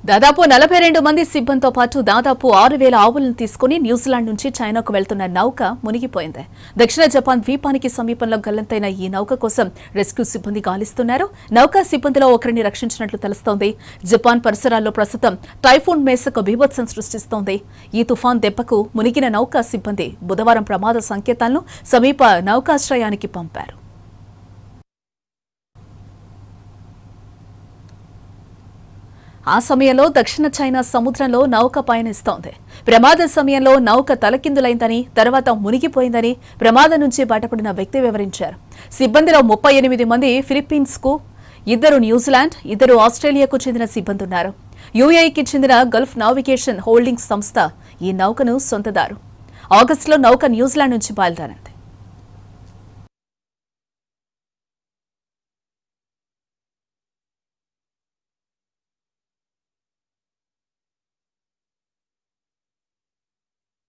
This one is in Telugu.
దాదాపు నలభై రెండు మంది సిబ్బందితో పాటు దాదాపు ఆరు వేల ఆవులను తీసుకుని న్యూజిలాండ్ నుంచి చైనాకు వెళ్తున్న నౌక మునిగిపోయింది దక్షిణ జపాన్ ద్వీపానికి సమీపంలో గల్లంతైన ఈ నౌక కోసం రెస్క్యూ సిబ్బంది గాలిస్తున్నారు నౌకా సిబ్బందిలో ఒకరిని రక్షించినట్లు తెలుస్తోంది జపాన్ పరిసరాల్లో ప్రస్తుతం టైఫూన్ మేసకు బీభత్సం సృష్టిస్తోంది ఈ తుఫాన్ దెబ్బకు మునిగిన నౌకా సిబ్బంది బుధవారం ప్రమాద సంకేతాలను సమీప నౌకాశ్రయానికి పంపారు ఆ సమయంలో దక్షిణ చైనా సముద్రంలో నౌక పయనిస్తోంది ప్రమాద సమయంలో నౌక తలకిందులైందని తర్వాత మునిగిపోయిందని ప్రమాదం నుంచి బయటపడిన వ్యక్తి వివరించారు సిబ్బందిలో ముప్పై ఎనిమిది మంది ఫిలిప్పీన్స్ కు ఇద్దరు న్యూజిలాండ్ ఇద్దరు ఆస్ట్రేలియాకు చెందిన సిబ్బంది ఉన్నారు యూఏఈకి చెందిన గల్ఫ్ నావిగేషన్ హోల్డింగ్స్ సంస్థ ఈ నౌకను సొంతదారు ఆగస్టులో నౌక న్యూజిలాండ్ నుంచి బయలుదేరింది